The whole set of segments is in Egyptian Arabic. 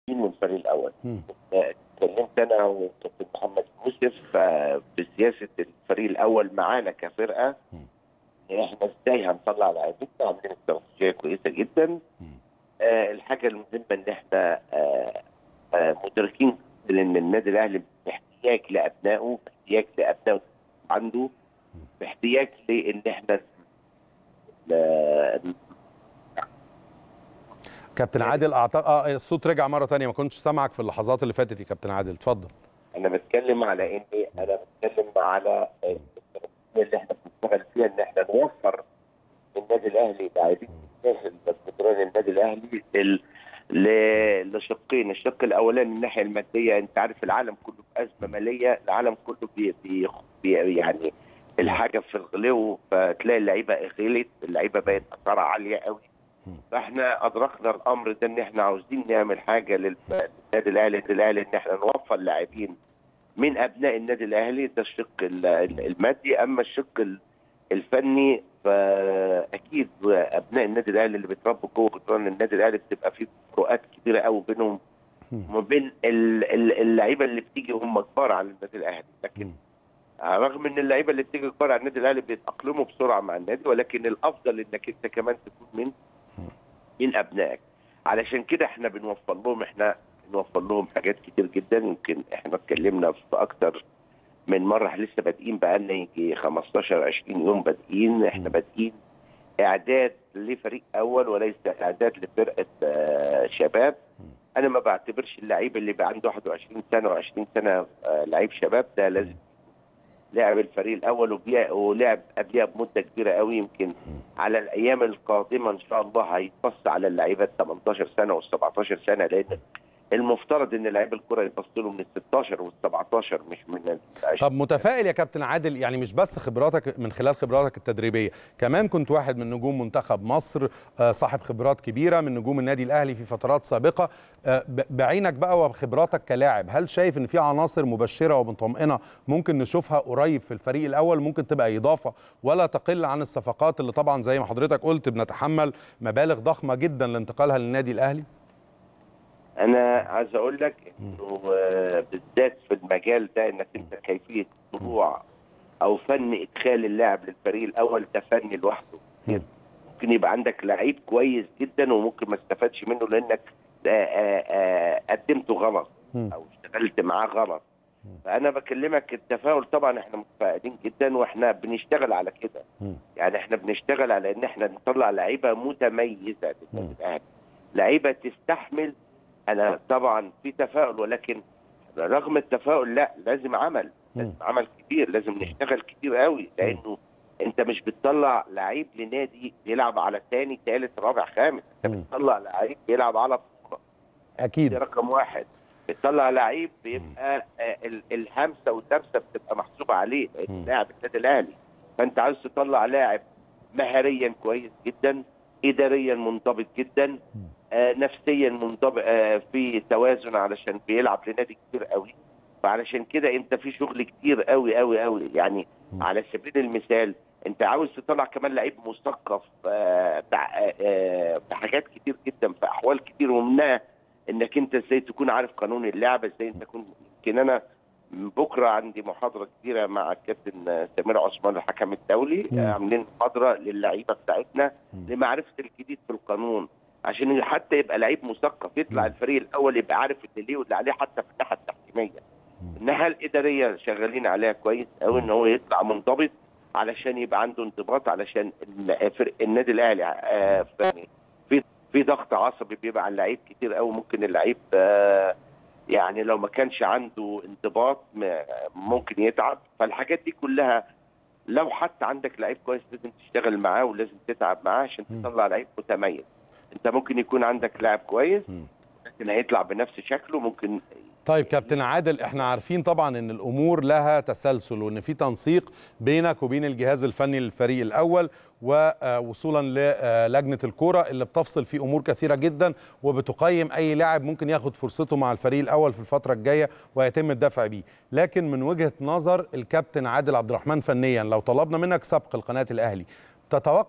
من الفريق الاول مم. اتكلمت انا وكابتن محمد يوسف آه، بسياسه الفريق الاول معانا كفرقه مم. احنا ازاي هنطلع لاعبتنا عاملين استراتيجيه كويسه جدا مم. آه الحاجه المهمه ان احنا آه آه مدركين ان النادي الاهلي باحتياج لابنائه باحتياج لابنائه عنده باحتياج لان احنا ل- كابتن عادل اعتقد اه الصوت رجع مره تانية ما كنتش سامعك في اللحظات اللي فاتت يا كابتن عادل اتفضل انا بتكلم على اني انا بتكلم على الاستراتيجيه اللي احنا بنشتغل فيها ان احنا نوفر النادي الاهلي لاعبين داخل بطولات النادي الاهلي ال- ل- لشقين الشق الاولاني الناحيه الماديه انت عارف العالم كله في ازمه ماليه العالم كله بي بي بي يعني الحاجه في الغلو فتلاقي اللعيبه غلت اللعيبه بقت اسعارها عاليه قوي فاحنا ادركنا الامر ده ان احنا عاوزين نعمل حاجه لل- للنادي الاهلي النادي الاهلي ان احنا نوفر لاعبين من ابناء النادي الاهلي ده الشق ال- ال- المادي اما الشق ال- الفني فاكيد ابناء النادي الاهلي اللي بيتربوا جوه جدران النادي الاهلي بتبقى في فروقات كبيره قوي بينهم وما بين ال- ال- اللعيبه اللي بتيجي هم كبار على النادي الاهلي لكن رغم ان اللعيبه اللي بتيجي كبار على النادي الاهلي بيتاقلموا بسرعه مع النادي ولكن الافضل انك انت كمان تكون من من ابنائك علشان كده احنا بنوفر لهم احنا بنوفر لهم حاجات كتير جدا يمكن احنا اتكلمنا في اكتر من مره احنا لسه بادئين بقالنا يجي 15 20 يوم بادئين احنا بادئين اعداد لفريق اول وليس اعداد لفرقه آه، شباب انا ما بعتبرش اللعيب اللي بقى عنده 21 سنه و20 سنه آه، لعيب شباب ده لازم لعب الفريق الاول وبيع- ولعب قبلها بمده كبيره قوي يمكن على الايام القادمه ان شاء الله هيتبص على اللعيبه ال 18 سنه وال 17 سنه لان المفترض ان لعيب الكره يبص له من ال 16 وال 17 مش من ال 20 طب متفائل يا كابتن عادل يعني مش بس خبراتك من خلال خبراتك التدريبيه كمان كنت واحد من نجوم منتخب مصر آه، صاحب خبرات كبيره من نجوم النادي الاهلي في فترات سابقه آه، ب- بعينك بقى وبخبراتك كلاعب هل شايف ان في عناصر مبشره ومطمئنه ممكن نشوفها قريب في الفريق الاول ممكن تبقى اضافه ولا تقل عن الصفقات اللي طبعا زي ما حضرتك قلت بنتحمل مبالغ ضخمه جدا لانتقالها للنادي الاهلي انا عايز اقول لك انه آه، بالذات في المجال ده انك انت كيفيه طلوع او فن ادخال اللاعب للفريق الاول ده فن لوحده ممكن يبقى عندك لعيب كويس جدا وممكن ما استفادش منه لانك آه، آه، آه، قدمته غلط او اشتغلت معاه غلط فانا بكلمك التفاؤل طبعا احنا متفائلين جدا واحنا بنشتغل على كده يعني احنا بنشتغل على ان احنا نطلع لعيبه متميزه للنادي الاهلي لعيبه تستحمل انا طبعا في تفاؤل ولكن رغم التفاؤل لا لازم عمل لازم عمل كبير لازم نشتغل كتير قوي لانه انت مش بتطلع لعيب لنادي بيلعب على ثاني ثالث رابع خامس انت بتطلع لعيب بيلعب على بطوله اكيد دي رقم واحد بتطلع لعيب بيبقى آه، ال- الهمسه والدبسه بتبقى محسوبه عليه لأنه لاعب النادي الاهلي فانت عاوز تطلع لاعب مهريا كويس جدا اداريا منضبط جدا آه نفسيا منضبط آه في توازن علشان بيلعب لنادي كبير قوي فعلشان كده انت في شغل كتير قوي قوي قوي يعني على سبيل المثال انت عاوز تطلع كمان لعيب مثقف آه بع- آه، آه، بحاجات كتير جدا في احوال كتير ومنها انك انت ازاي تكون عارف قانون اللعبه ازاي انت تكون يمكن انا بكره عندي محاضره كبيره مع الكابتن سمير عثمان الحكم الدولي مم. آه، عاملين محاضره للعيبه بتاعتنا لمعرفه الجديد في القانون عشان حتى يبقى لعيب مثقف يطلع الفريق الاول يبقى عارف اللي ليه واللي عليه حتى في الناحيه التحكيميه الناحيه الاداريه شغالين عليها كويس قوي ان هو يطلع منضبط علشان يبقى عنده انضباط علشان ال- فرق النادي الاهلي آه، في في في ضغط عصبي بيبقى على اللعيب كتير قوي ممكن اللعيب آه، يعني لو ما كانش عنده انضباط م- ممكن يتعب فالحاجات دي كلها لو حتى عندك لعيب كويس لازم تشتغل معاه ولازم تتعب معاه عشان تطلع لعيب متميز انت ممكن يكون عندك لاعب كويس لكن هيطلع بنفس شكله ممكن طيب كابتن عادل احنا عارفين طبعا ان الامور لها تسلسل وان في تنسيق بينك وبين الجهاز الفني للفريق الاول ووصولا للجنه الكوره اللي بتفصل في امور كثيره جدا وبتقيم اي لاعب ممكن ياخد فرصته مع الفريق الاول في الفتره الجايه ويتم الدفع بيه لكن من وجهه نظر الكابتن عادل عبد الرحمن فنيا لو طلبنا منك سبق القناه الاهلي تتوقع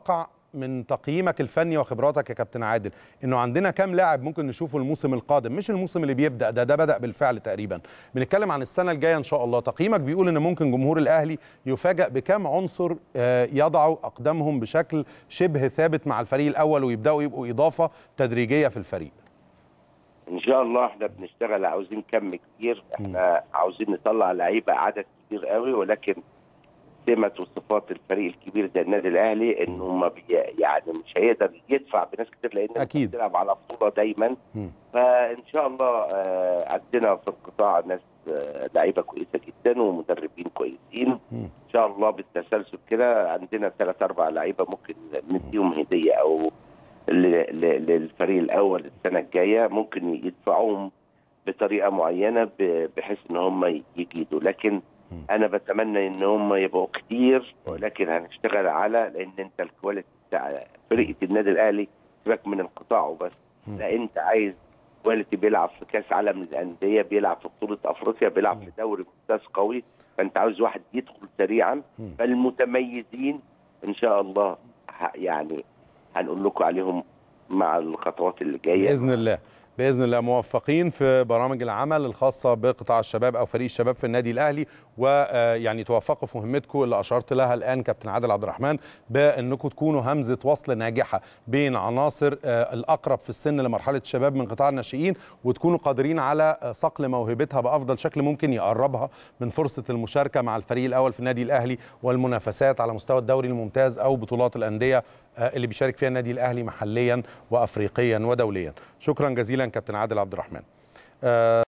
من تقييمك الفني وخبراتك يا كابتن عادل انه عندنا كام لاعب ممكن نشوفه الموسم القادم مش الموسم اللي بيبدا ده ده بدا بالفعل تقريبا بنتكلم عن السنه الجايه ان شاء الله تقييمك بيقول ان ممكن جمهور الاهلي يفاجئ بكام عنصر يضعوا اقدامهم بشكل شبه ثابت مع الفريق الاول ويبداوا يبقوا اضافه تدريجيه في الفريق ان شاء الله احنا بنشتغل عاوزين كم كتير احنا عاوزين نطلع لعيبه عدد كبير قوي ولكن سمه وصفات الفريق الكبير زي النادي الاهلي انه ما بي يعني مش هيقدر يدفع بناس كتير لان اكيد بتلعب على بطوله دايما م. فان شاء الله آه عندنا في القطاع ناس آه لعيبه كويسه جدا ومدربين كويسين م. ان شاء الله بالتسلسل كده عندنا ثلاث اربع لعيبه ممكن نديهم هديه او للفريق الاول السنه الجايه ممكن يدفعوهم بطريقه معينه بحيث ان هم يجيدوا لكن انا بتمنى ان هم يبقوا كتير ولكن هنشتغل على لان انت الكواليتي بتاع فرقه النادي الاهلي سيبك من القطاع وبس لا انت عايز كواليتي بيلعب في كاس عالم للانديه بيلعب في بطوله افريقيا بيلعب في دوري ممتاز قوي فانت عاوز واحد يدخل سريعا فالمتميزين ان شاء الله يعني هنقول لكم عليهم مع الخطوات اللي جايه باذن الله باذن الله موفقين في برامج العمل الخاصه بقطاع الشباب او فريق الشباب في النادي الاهلي ويعني توفقوا في مهمتكم اللي اشرت لها الان كابتن عادل عبد الرحمن بانكم تكونوا همزه وصل ناجحه بين عناصر الاقرب في السن لمرحله الشباب من قطاع الناشئين وتكونوا قادرين على صقل موهبتها بافضل شكل ممكن يقربها من فرصه المشاركه مع الفريق الاول في النادي الاهلي والمنافسات على مستوى الدوري الممتاز او بطولات الانديه اللي بيشارك فيها النادي الاهلي محليا وافريقيا ودوليا شكرا جزيلا كابتن عادل عبد الرحمن